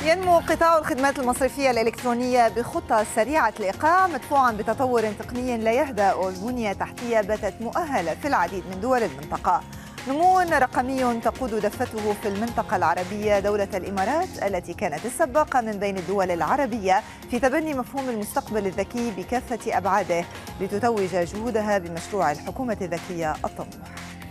ينمو قطاع الخدمات المصرفية الإلكترونية بخطة سريعة الإيقاع مدفوعا بتطور تقني لا يهدأ والبنية التحتية باتت مؤهلة في العديد من دول المنطقة نمو رقمي تقود دفته في المنطقة العربية دولة الإمارات التي كانت السباقة من بين الدول العربية في تبني مفهوم المستقبل الذكي بكافة أبعاده لتتوج جهودها بمشروع الحكومة الذكية الطموح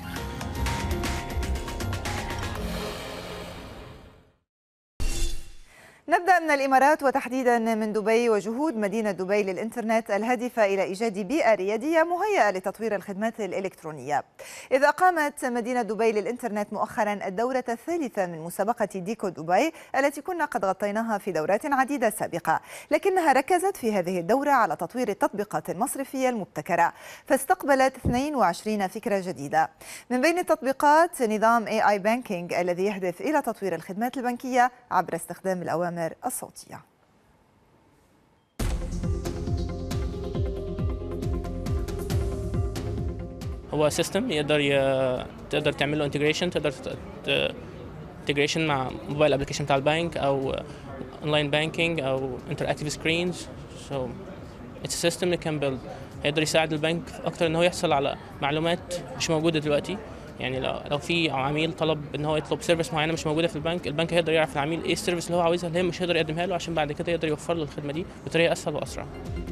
نبدأ من الإمارات وتحديدا من دبي وجهود مدينة دبي للإنترنت الهادفة إلى إيجاد بيئة ريادية مهيئة لتطوير الخدمات الإلكترونية إذ أقامت مدينة دبي للإنترنت مؤخرا الدورة الثالثة من مسابقة ديكو دبي التي كنا قد غطيناها في دورات عديدة سابقة لكنها ركزت في هذه الدورة على تطوير التطبيقات المصرفية المبتكرة فاستقبلت 22 فكرة جديدة من بين التطبيقات نظام AI Banking الذي يهدف إلى تطوير الخدمات البنكية عبر استخدام الأوامر الأوامر الصوتية هو سيستم يقدر ي... تقدر تعمل له انتجريشن تقدر انتجريشن مع موبايل ابلكيشن بتاع البنك او اونلاين بانكينج او انتراكتيف سكرينز سو اتس سيستم كان بيلد هيقدر يساعد البنك اكتر ان هو يحصل على معلومات مش موجوده دلوقتي يعني لو لو في عميل طلب ان هو يطلب سيرفيس معينه مش موجوده في البنك البنك هيقدر يعرف العميل ايه السيرفيس اللي هو عاوزها اللي هي مش هيقدر يقدمها له عشان بعد كده يقدر يوفر له الخدمه دي بطريقه اسهل واسرع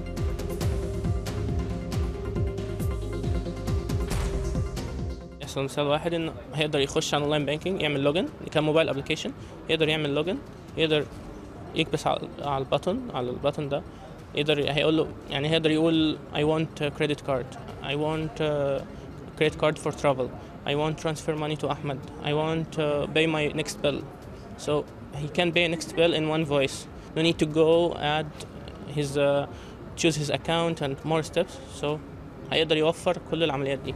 يحصل مثال واحد انه هيقدر يخش على اونلاين بانكينج يعمل لوجن كان موبايل ابلكيشن يقدر يعمل لوجن يقدر يكبس على على البutton على البutton ده يقدر هيقول له يعني هيقدر يقول I want credit card I want credit card for travel I want transfer money to Ahmed. I want to pay my next bill. So he can pay next bill in one voice. No need to go add his uh, choose his account and more steps. So هيقدر يوفر كل العمليات دي.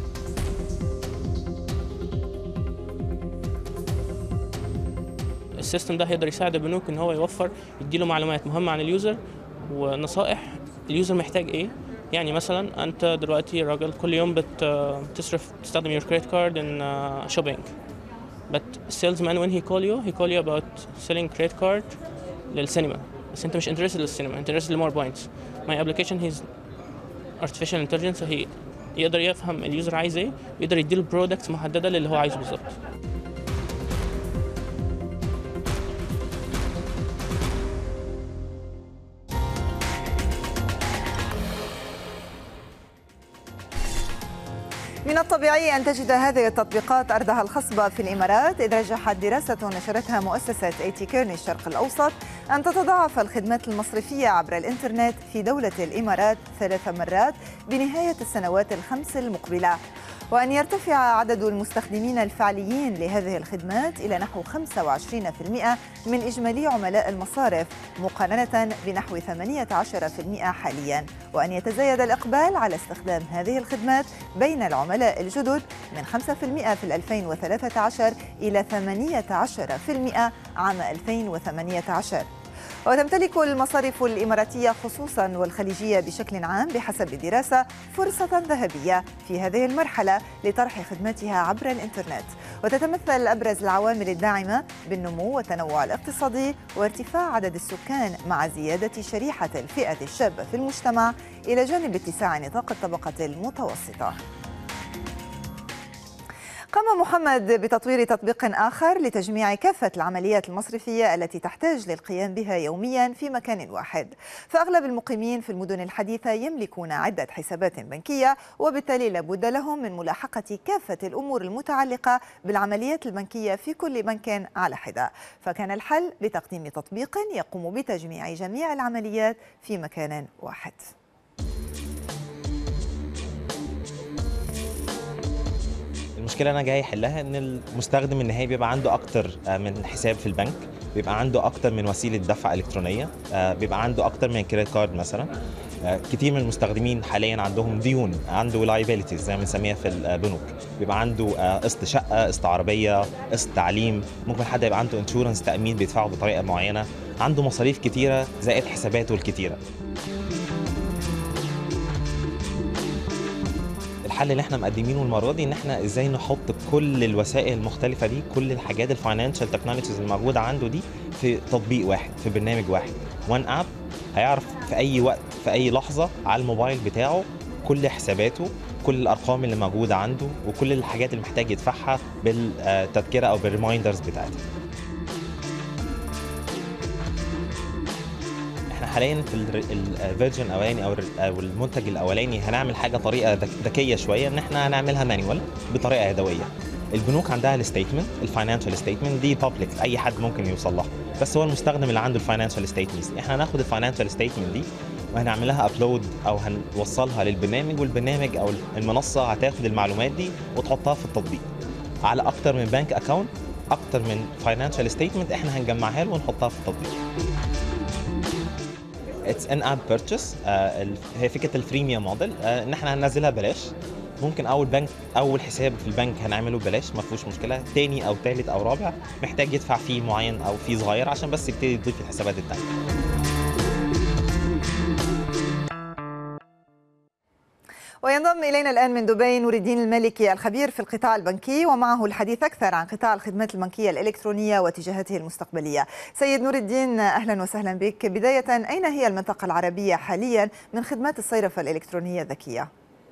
السيستم ده هيقدر يساعد البنوك ان هو يوفر يديله معلومات مهمه عن اليوزر ونصائح اليوزر محتاج ايه يعني مثلا انت دلوقتي راجل كل يوم بتصرف تستخدم your credit card in uh, shopping but salesman when he call you he call you about selling credit card للسينما بس انت مش interested للسينما انت interested لمور points my application he's artificial intelligence هي يقدر يفهم اليوزر عايز ايه ويقدر يديله برودكتس محدده للي هو عايزه بالظبط من الطبيعي أن تجد هذه التطبيقات أرضها الخصبة في الإمارات إذ رجحت دراسة نشرتها مؤسسة ايتي كيرني الشرق الأوسط أن تتضاعف الخدمات المصرفية عبر الإنترنت في دولة الإمارات ثلاث مرات بنهاية السنوات الخمس المقبلة وأن يرتفع عدد المستخدمين الفعليين لهذه الخدمات إلى نحو 25% من إجمالي عملاء المصارف مقارنة بنحو 18% حاليا وأن يتزايد الإقبال على استخدام هذه الخدمات بين العملاء الجدد من 5% في 2013 إلى 18% عام 2018 وتمتلك المصارف الإماراتية خصوصا والخليجية بشكل عام بحسب الدراسة فرصة ذهبية في هذه المرحلة لطرح خدماتها عبر الإنترنت وتتمثل أبرز العوامل الداعمة بالنمو والتنوع الاقتصادي وارتفاع عدد السكان مع زيادة شريحة الفئة الشابة في المجتمع إلى جانب اتساع نطاق الطبقة المتوسطة قام محمد بتطوير تطبيق آخر لتجميع كافة العمليات المصرفية التي تحتاج للقيام بها يوميا في مكان واحد فأغلب المقيمين في المدن الحديثة يملكون عدة حسابات بنكية وبالتالي لابد لهم من ملاحقة كافة الأمور المتعلقة بالعمليات البنكية في كل بنك على حدة فكان الحل بتقديم تطبيق يقوم بتجميع جميع العمليات في مكان واحد المشكله انا جاي احلها ان المستخدم النهائي بيبقى عنده اكتر من حساب في البنك بيبقى عنده اكتر من وسيله دفع الكترونيه بيبقى عنده اكتر من كريدت كارد مثلا كتير من المستخدمين حاليا عندهم ديون عنده لايبيليتيز زي ما بنسميها في البنوك بيبقى عنده قسط شقه قسط عربيه قسط تعليم ممكن حد يبقى عنده انشورنس تامين بيدفعه بطريقه معينه عنده مصاريف كتيره زائد حساباته الكتيره الحل اللي احنا مقدمينه المره دي ان احنا ازاي نحط كل الوسائل المختلفه دي كل الحاجات الفاينانشال تكنولوجيز الموجوده عنده دي في تطبيق واحد في برنامج واحد وان اب هيعرف في اي وقت في اي لحظه على الموبايل بتاعه كل حساباته كل الارقام اللي موجوده عنده وكل الحاجات اللي محتاج يدفعها بالتذكره او بالريمايندرز بتاعته احنا حاليا في الفيرجن الاولاني او ال- أو المنتج الاولاني هنعمل حاجه طريقه ذك- ذكيه شويه ان احنا هنعملها مانيوال بطريقه يدويه البنوك عندها الستيتمنت الفاينانشال ستيتمنت دي بابليك اي حد ممكن يوصل لها بس هو المستخدم اللي عنده الفاينانشال ستيتمنت احنا هناخد الفاينانشال ستيتمنت دي وهنعمل لها ابلود او هنوصلها للبرنامج والبرنامج او المنصه هتاخد المعلومات دي وتحطها في التطبيق على اكتر من بنك اكاونت اكتر من فاينانشال ستيتمنت احنا هنجمعها له ونحطها في التطبيق اتس ان اب بيرتشيس هي فكره الفريميوم موديل ان احنا هننزلها ببلاش ممكن اول بنك اول حساب في البنك هنعمله ببلاش ما فيهوش مشكله تاني او تالت او رابع محتاج يدفع فيه معين او فيه صغير عشان بس يبتدي يضيف الحسابات التانيه وينضم إلينا الآن من دبي نور الدين المالكي الخبير في القطاع البنكي ومعه الحديث أكثر عن قطاع الخدمات البنكية الإلكترونية واتجاهاته المستقبلية سيد نور الدين أهلا وسهلا بك بداية أين هي المنطقة العربية حاليا من خدمات الصيرفة الإلكترونية الذكية؟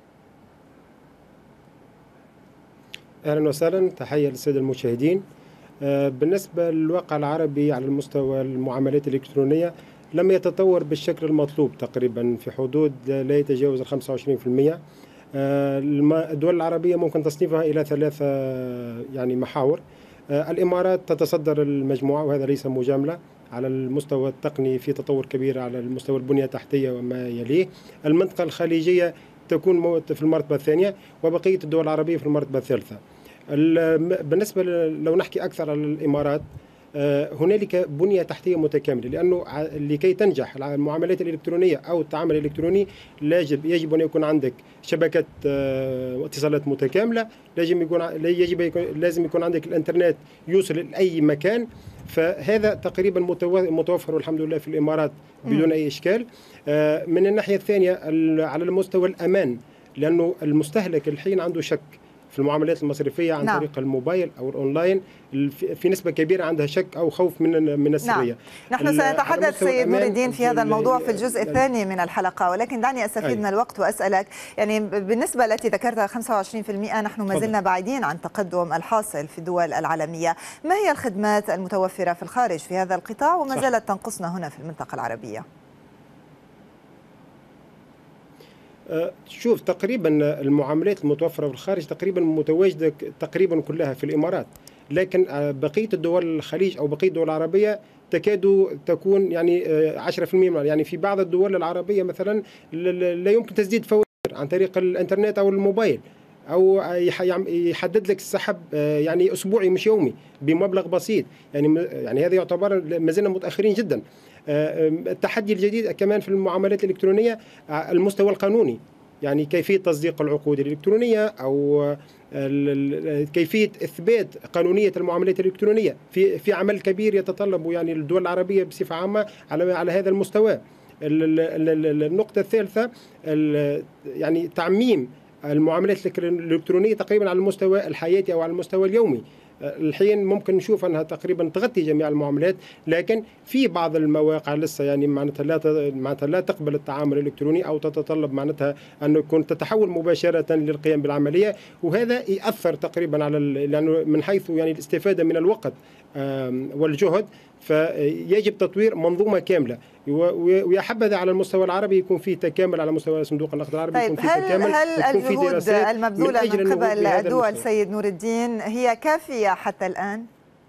اهلا وسهلا تحيه للساده المشاهدين آه، بالنسبه للواقع العربي على المستوى المعاملات الالكترونيه لم يتطور بالشكل المطلوب تقريبا في حدود لا يتجاوز ال 25% آه، الم- الدول العربيه ممكن تصنيفها الى ثلاثه يعني محاور آه، الامارات تتصدر المجموعه وهذا ليس مجامله على المستوى التقني في تطور كبير على المستوى البنيه التحتيه وما يليه المنطقه الخليجيه تكون مو- في المرتبه الثانيه وبقيه الدول العربيه في المرتبه الثالثه ال- بالنسبه ل- لو نحكي اكثر عن الامارات آه، هنالك بنيه تحتيه متكامله لانه ع- لكي تنجح المعاملات الالكترونيه او التعامل الالكتروني يجب يجب ان يكون عندك شبكه آه، اتصالات متكامله لازم يكون ع- يجب يكون لازم يكون عندك الانترنت يوصل لاي مكان فهذا تقريبا متو- متوفر والحمد لله في الامارات بدون اي اشكال آه، من الناحيه الثانيه ال- على المستوى الامان لانه المستهلك الحين عنده شك في المعاملات المصرفيه عن نعم. نعم. طريق الموبايل او الاونلاين الف- في نسبه كبيره عندها شك او خوف من من السريه نحن ال- على سنتحدث مستوى سيد نور الأمان الدين في في هذا ال- الموضوع في الجزء ال- الثاني من الحلقة ولكن دعني أستفيد أي. من الوقت وأسألك يعني بالنسبة التي ذكرتها 25% نحن ما تفضل. زلنا بعيدين عن تقدم الحاصل في الدول العالمية ما هي الخدمات المتوفرة في الخارج في هذا القطاع وما صح. زالت تنقصنا هنا في المنطقة العربية آه، شوف تقريبا المعاملات المتوفره في الخارج تقريبا متواجده ك- تقريبا كلها في الامارات لكن آه، بقيه الدول الخليج او بقيه الدول العربيه تكاد تكون يعني آه، 10% من- يعني في بعض الدول العربيه مثلا ل- ل- لا يمكن تسديد فواتير عن طريق الانترنت او الموبايل او يح- يعم- يحدد لك السحب آه، يعني اسبوعي مش يومي بمبلغ بسيط يعني م- يعني هذا يعتبر ما زلنا متاخرين جدا آه، آم، التحدي الجديد كمان في المعاملات الالكترونيه آه، المستوى القانوني يعني كيفيه تصديق العقود الالكترونيه او آه، ال- ال- كيفيه اثبات قانونيه المعاملات الالكترونيه في في عمل كبير يتطلب يعني الدول العربيه بصفه عامه على على هذا المستوى ال- ال- ال- النقطه الثالثه ال- يعني تعميم المعاملات الإلكترون- الالكترونيه تقريبا على المستوى الحياتي او على المستوى اليومي الحين ممكن نشوف انها تقريبا تغطي جميع المعاملات لكن في بعض المواقع لسه يعني معناتها لا ت- معناتها لا تقبل التعامل الالكتروني او تتطلب معناتها ان يكون تتحول مباشره للقيام بالعمليه وهذا ياثر تقريبا على ال- لانه من حيث يعني الاستفاده من الوقت آم، والجهد فيجب تطوير منظومه كامله و- و- ويا حبذا على المستوى العربي يكون في تكامل على مستوى صندوق النقد العربي طيب يكون في هل تكامل هل وتكون في الجهود دراسات المبذولة أجل من النهوض قبل بهذا الدول المستوى. سيد نور الدين هي كافية حتى الآن؟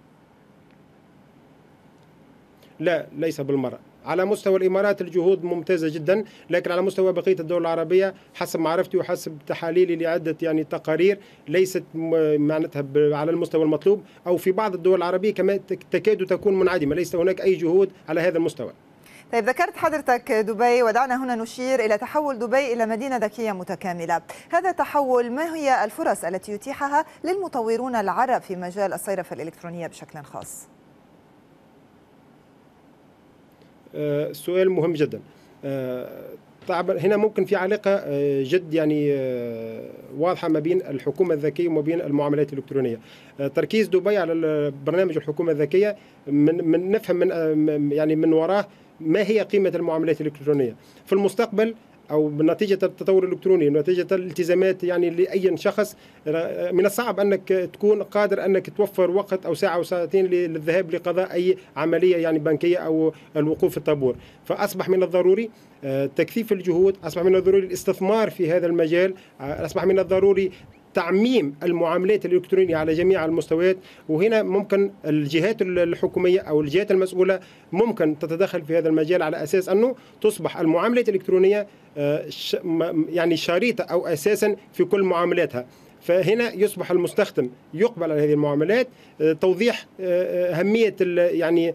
لا ليس بالمرة على مستوى الإمارات الجهود ممتازة جدا لكن على مستوى بقية الدول العربية حسب معرفتي وحسب تحاليلي لعدة يعني تقارير ليست م- معناتها ب- على المستوى المطلوب أو في بعض الدول العربية كما تك- تكاد تكون منعدمة ليس هناك أي جهود على هذا المستوى طيب ذكرت حضرتك دبي ودعنا هنا نشير إلى تحول دبي إلى مدينة ذكية متكاملة هذا التحول ما هي الفرص التي يتيحها للمطورون العرب في مجال الصيرفة الإلكترونية بشكل خاص؟ آه، سؤال مهم جدا آه، طبعا هنا ممكن في علاقه جد يعني واضحه ما بين الحكومه الذكيه وما بين المعاملات الالكترونيه تركيز دبي على برنامج الحكومه الذكيه من, من نفهم من يعني من وراه ما هي قيمه المعاملات الالكترونيه في المستقبل او بنتيجه التطور الالكتروني نتيجه الالتزامات يعني لاي شخص من الصعب انك تكون قادر انك توفر وقت او ساعه او ساعتين للذهاب لقضاء اي عمليه يعني بنكيه او الوقوف في الطابور فاصبح من الضروري تكثيف الجهود اصبح من الضروري الاستثمار في هذا المجال اصبح من الضروري تعميم المعاملات الإلكترونية على جميع المستويات وهنا ممكن الجهات الحكومية أو الجهات المسؤولة ممكن تتدخل في هذا المجال على أساس أنه تصبح المعاملات الإلكترونية يعني شريطة أو أساسا في كل معاملاتها فهنا يصبح المستخدم يقبل على هذه المعاملات توضيح أهمية يعني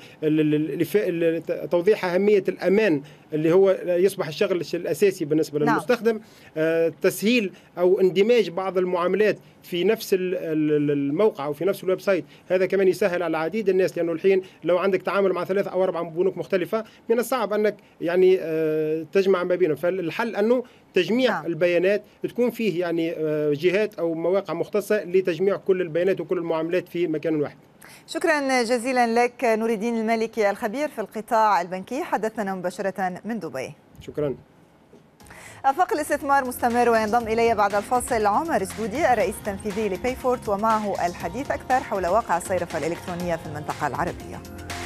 توضيح أهمية الأمان اللي هو يصبح الشغل الاساسي بالنسبه نعم. للمستخدم تسهيل او اندماج بعض المعاملات في نفس الموقع او في نفس الويب سايت هذا كمان يسهل على عديد الناس لانه الحين لو عندك تعامل مع ثلاث او اربع بنوك مختلفه من الصعب انك يعني تجمع ما بينهم فالحل انه تجميع نعم. البيانات تكون فيه يعني جهات او مواقع مختصه لتجميع كل البيانات وكل المعاملات في مكان واحد شكرا جزيلا لك نور الدين المالكي الخبير في القطاع البنكي حدثنا مباشرة من دبي شكرا أفاق الاستثمار مستمر وينضم إلي بعد الفاصل عمر سدودي الرئيس التنفيذي لبيفورت ومعه الحديث أكثر حول واقع الصيرفة الإلكترونية في المنطقة العربية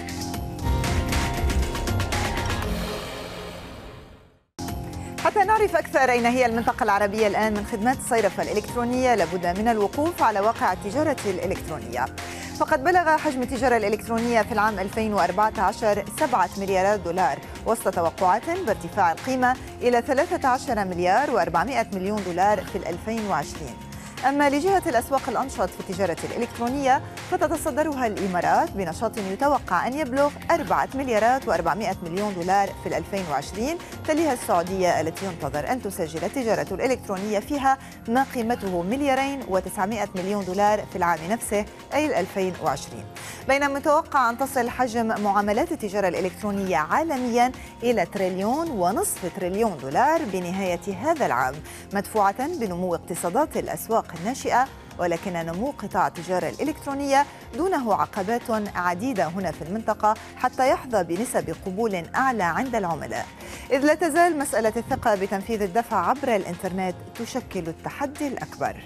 حتى نعرف أكثر أين هي المنطقة العربية الآن من خدمات الصيرفة الإلكترونية لابد من الوقوف على واقع التجارة الإلكترونية فقد بلغ حجم التجارة الإلكترونية في العام 2014 7 مليارات دولار وسط توقعات بارتفاع القيمة إلى 13 مليار و400 مليون دولار في 2020 أما لجهة الأسواق الأنشط في التجارة الإلكترونية فتتصدرها الإمارات بنشاط يتوقع أن يبلغ 4 مليارات و400 مليون دولار في 2020 تليها السعودية التي ينتظر أن تسجل التجارة الإلكترونية فيها ما قيمته مليارين و900 مليون دولار في العام نفسه أي 2020 بينما متوقع أن تصل حجم معاملات التجارة الإلكترونية عالميا إلى تريليون ونصف تريليون دولار بنهاية هذا العام مدفوعة بنمو اقتصادات الأسواق الناشئة ولكن نمو قطاع التجارة الإلكترونية دونه عقبات عديدة هنا في المنطقة حتى يحظى بنسب قبول أعلى عند العملاء إذ لا تزال مسألة الثقة بتنفيذ الدفع عبر الإنترنت تشكل التحدي الأكبر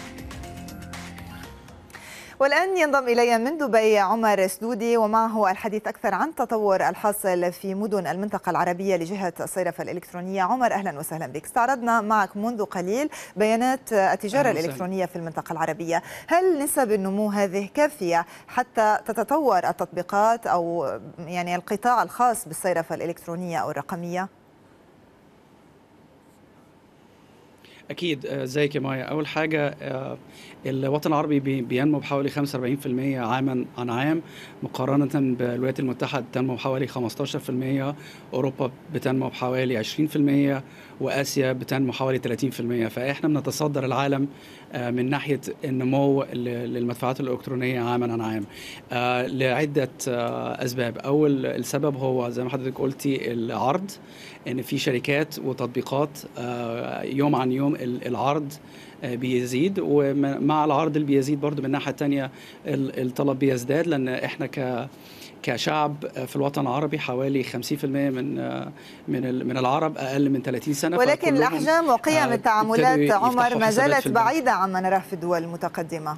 والآن ينضم إلي من دبي عمر سدودي ومعه الحديث أكثر عن تطور الحاصل في مدن المنطقة العربية لجهة الصيرفة الإلكترونية عمر أهلا وسهلا بك استعرضنا معك منذ قليل بيانات التجارة الإلكترونية في المنطقة العربية هل نسب النمو هذه كافية حتى تتطور التطبيقات أو يعني القطاع الخاص بالصيرفة الإلكترونية أو الرقمية؟ اكيد ازيك يا مايا اول حاجه الوطن العربي بينمو بحوالي 45% عاما عن عام مقارنه بالولايات المتحده تنمو بحوالي 15% اوروبا بتنمو بحوالي 20% واسيا بتنمو حوالي 30% فاحنا بنتصدر العالم من ناحيه النمو للمدفوعات الالكترونيه عاما عن عام لعده اسباب اول السبب هو زي ما حضرتك قلتي العرض ان في شركات وتطبيقات يوم عن يوم العرض بيزيد ومع العرض اللي بيزيد برضو من الناحيه الثانيه الطلب بيزداد لان احنا ك كشعب في الوطن العربي حوالي 50% من من من العرب اقل من 30 سنه ولكن الاحجام وقيم التعاملات عمر ما زالت بعيده عما نراه في الدول المتقدمه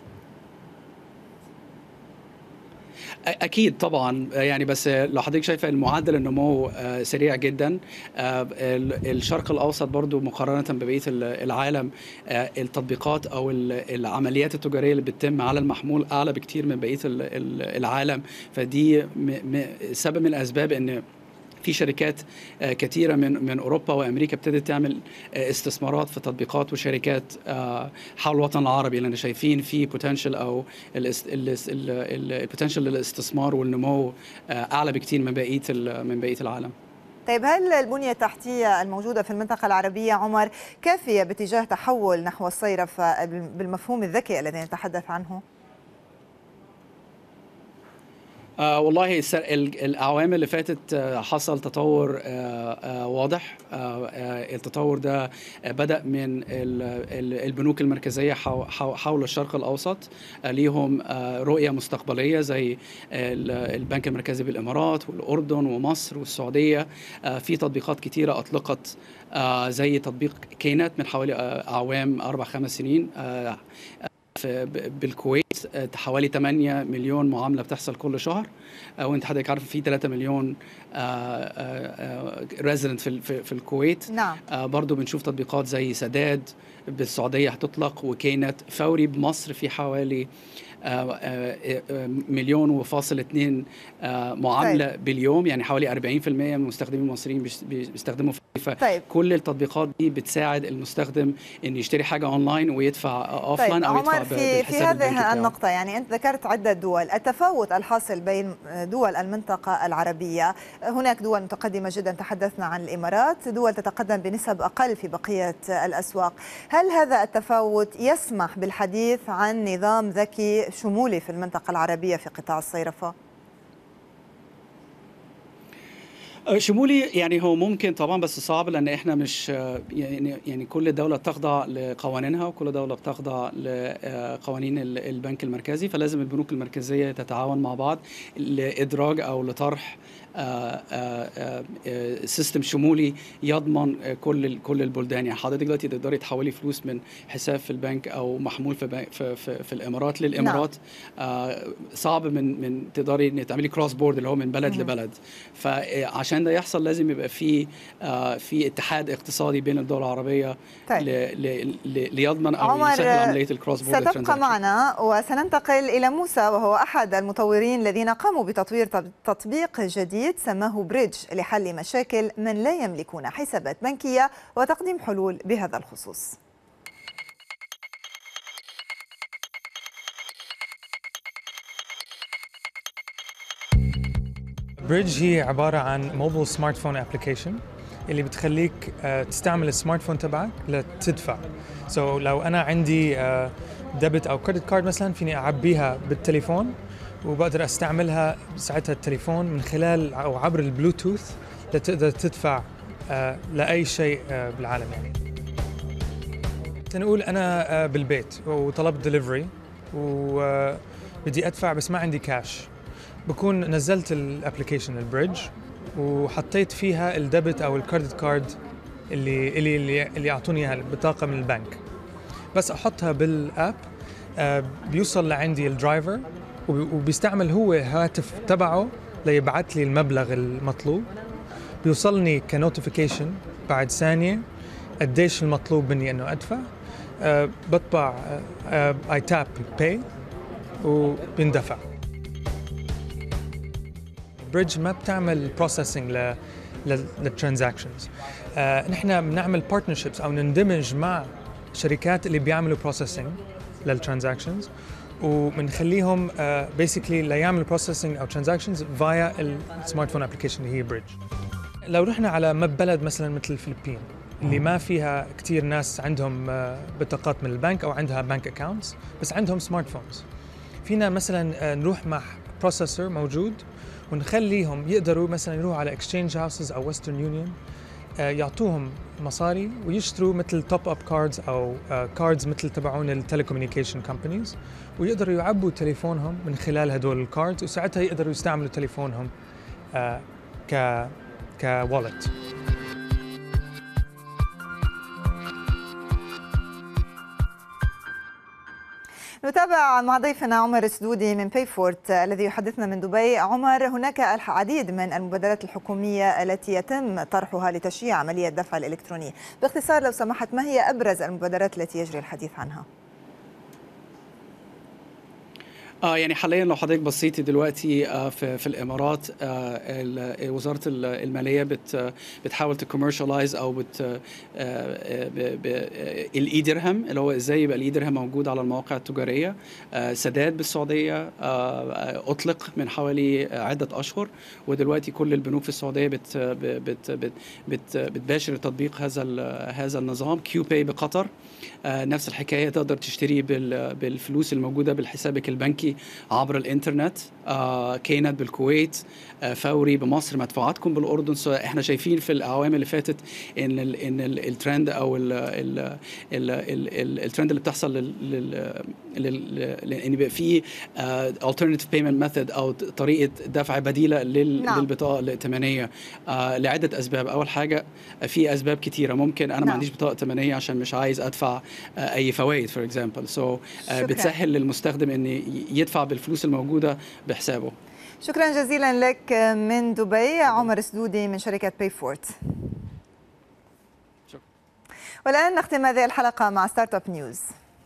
اكيد طبعا يعني بس لو حضرتك شايفه المعدل النمو سريع جدا الشرق الاوسط برضو مقارنه ببقيه العالم التطبيقات او العمليات التجاريه اللي بتتم على المحمول اعلى بكتير من بقيه العالم فدي سبب من الاسباب ان في شركات كثيره من من اوروبا وامريكا ابتدت تعمل استثمارات في تطبيقات وشركات حول الوطن العربي لان شايفين في بوتنشال او البوتنشال للاستثمار والنمو اعلى بكثير من بقيه من بقيه العالم طيب هل البنية التحتية الموجودة في المنطقة العربية عمر كافية باتجاه تحول نحو الصيرفة بالمفهوم الذكي الذي نتحدث عنه؟ آه والله الس- ال- الاعوام اللي فاتت آه حصل تطور آه آه واضح آه آه التطور ده آه بدا من ال- ال- البنوك المركزيه حو- حو- حول الشرق الاوسط آه ليهم آه رؤيه مستقبليه زي ال- البنك المركزي بالامارات والاردن ومصر والسعوديه آه في تطبيقات كتيره اطلقت آه زي تطبيق كينت من حوالي آه اعوام اربع خمس سنين آه في ب- بالكويت آه، حوالي 8 مليون معامله بتحصل كل شهر آه، وانت حضرتك عارف في 3 مليون ريزيدنت في ال- في في الكويت نعم آه، برضو بنشوف تطبيقات زي سداد بالسعوديه هتطلق وكينت فوري بمصر في حوالي آه، آه، آه، مليون وفاصل اتنين آه، معامله طيب. باليوم يعني حوالي 40% من المستخدمين المصريين بيش- بيستخدموا طيب كل التطبيقات دي بتساعد المستخدم انه يشتري حاجه اونلاين ويدفع اوف طيب لاين او يدفع عمر ب- في في بالحساب البنكي هذه بتاعه. النقطة يعني أنت ذكرت عدة دول التفاوت الحاصل بين دول المنطقة العربية هناك دول متقدمة جدا تحدثنا عن الإمارات دول تتقدم بنسب أقل في بقية الأسواق هل هذا التفاوت يسمح بالحديث عن نظام ذكي شمولي في المنطقة العربية في قطاع الصيرفة؟ آه، شمولي يعني هو ممكن طبعا بس صعب لان احنا مش آه، يعني يعني كل دوله بتخضع لقوانينها وكل دوله بتخضع لقوانين ال- البنك المركزي فلازم البنوك المركزيه تتعاون مع بعض لادراج او لطرح آه، آه، آه، سيستم شمولي يضمن آه، كل ال- كل البلدان يعني حضرتك دلوقتي تقدري تحولي فلوس من حساب في البنك او محمول في بنك في, في, في الامارات للامارات آه، صعب من من تقدري ان تعملي كروس بورد اللي هو من بلد مهم. لبلد فعشان ده يحصل لازم يبقى في آه، في اتحاد اقتصادي بين الدول العربيه طيب. ل- ل- ل- ليضمن او عمر، يسهل عمليه الكروس بورد ستبقى معنا وسننتقل إلى موسى وهو أحد المطورين الذين قاموا بتطوير تط- تطبيق جديد سماه بريدج لحل مشاكل من لا يملكون حسابات بنكية وتقديم حلول بهذا الخصوص بريدج هي عبارة عن موبل سمارت فون ابلكيشن اللي بتخليك آه، تستعمل السمارت فون تبعك لتدفع سو so, لو أنا عندي ديبت أو كريدت كارد مثلا فيني أعبيها بالتليفون وبقدر استعملها ساعتها التليفون من خلال أو عبر البلوتوث لتقدر تدفع آه، لأي شيء آه، بالعالم يعني نقول أنا آه، بالبيت وطلبت دليفري وبدي أدفع بس ما عندي كاش بكون نزلت الابلكيشن البريدج وحطيت فيها الديبت او الكريدت كارد اللي اللي اللي, اللي يعطوني اياها البطاقه من البنك بس احطها بالاب آه، بيوصل لعندي الدرايفر وبي- وبيستعمل هو هاتف تبعه ليبعث لي المبلغ المطلوب بيوصلني كنوتيفيكيشن بعد ثانيه قديش المطلوب مني انه ادفع آه، بطبع اي تاب باي وبيندفع بريدج ما بتعمل بروسيسنج للترانزاكشنز نحن بنعمل بارتنرشيبس او نندمج مع شركات اللي بيعملوا بروسيسنج للترانزاكشنز وبنخليهم بيسكلي ليعملوا بروسيسنج او ترانزاكشنز فايا السمارت فون ابلكيشن اللي هي بريدج لو رحنا على مب بلد مثلا مثل الفلبين اللي ما فيها كثير ناس عندهم آه، بطاقات من البنك او عندها بنك اكاونتس بس عندهم سمارت فونز فينا مثلا آه، نروح مع بروسيسور موجود ونخليهم يقدروا مثلا يروحوا على اكسشينج هاوسز او ويسترن يونيون يعطوهم مصاري ويشتروا مثل توب اب كاردز او كاردز مثل تبعون التليكوميونيكيشن كومبانيز ويقدروا يعبوا تليفونهم من خلال هدول الكاردز وساعتها يقدروا يستعملوا تليفونهم آه، ك كوالت نتابع مع ضيفنا عمر سدودي من بايفورت الذي يحدثنا من دبي عمر هناك العديد من المبادرات الحكومية التي يتم طرحها لتشجيع عملية الدفع الإلكتروني باختصار لو سمحت ما هي أبرز المبادرات التي يجري الحديث عنها؟ اه يعني حاليا لو حضرتك بصيتي دلوقتي آه في, في الامارات آه ال- وزاره ال- الماليه بت بتحاول تكوميرشالايز او بت آه، آه، ب- ب- آه، الاي درهم اللي هو ازاي يبقى الاي درهم موجود على المواقع التجاريه آه، سداد بالسعوديه آه، آه، اطلق من حوالي عده اشهر ودلوقتي كل البنوك في السعوديه بت بت بت بت بتباشر تطبيق هذا ال- هذا النظام كيو باي بقطر آه، نفس الحكايه تقدر تشتري بال- بالفلوس الموجوده بالحسابك البنكي دلوقتي عبر الانترنت آه كينت بالكويت آه فوري بمصر مدفوعاتكم بالاردن سو احنا شايفين في الاعوام اللي فاتت ان ال ان ال الترند او ال ال ال ال ال الترند اللي بتحصل لل لل لل- ان يبقى في alternative payment method او طريقه دفع بديله لل نعم. للبطاقه الائتمانيه آه لعده اسباب اول حاجه في اسباب كتيره ممكن انا نعم. ما عنديش بطاقه ائتمانيه عشان مش عايز ادفع آه اي فوائد فور اكزامبل سو شكراً. بتسهل للمستخدم ان ي- يدفع بالفلوس الموجوده بحسابه شكرا جزيلا لك من دبي عمر سدودي من شركة بايفورت شكرا. والآن نختم هذه الحلقة مع ستارت اب نيوز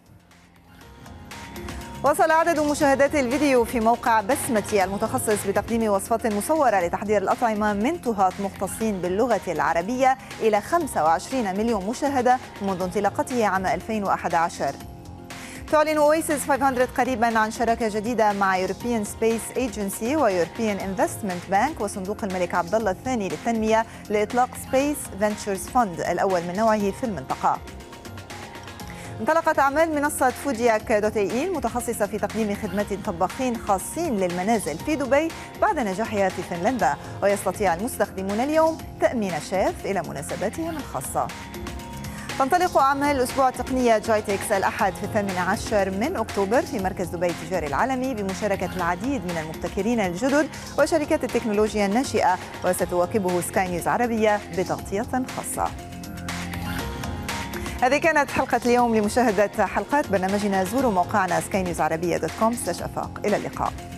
وصل عدد مشاهدات الفيديو في موقع بسمتي المتخصص بتقديم وصفات مصورة لتحضير الأطعمة من طهاة مختصين باللغة العربية إلى 25 مليون مشاهدة منذ انطلاقته عام 2011 تعلن اويسيس 500 قريبا عن شراكه جديده مع European Space Agency و European Investment Bank وصندوق الملك عبد الله الثاني للتنميه لاطلاق Space Ventures Fund الاول من نوعه في المنطقه. انطلقت أعمال منصة فودياك دوت اي المتخصصة في تقديم خدمات طباخين خاصين للمنازل في دبي بعد نجاحها في فنلندا ويستطيع المستخدمون اليوم تأمين شيف إلى مناسباتهم الخاصة تنطلق أعمال الأسبوع التقنية جايتكس الأحد في الثامن عشر من أكتوبر في مركز دبي التجاري العالمي بمشاركة العديد من المبتكرين الجدد وشركات التكنولوجيا الناشئة وستواكبه سكاي نيوز عربية بتغطية خاصة هذه كانت حلقة اليوم لمشاهدة حلقات برنامجنا زوروا موقعنا سكاي نيوز عربية دوت كوم إلى اللقاء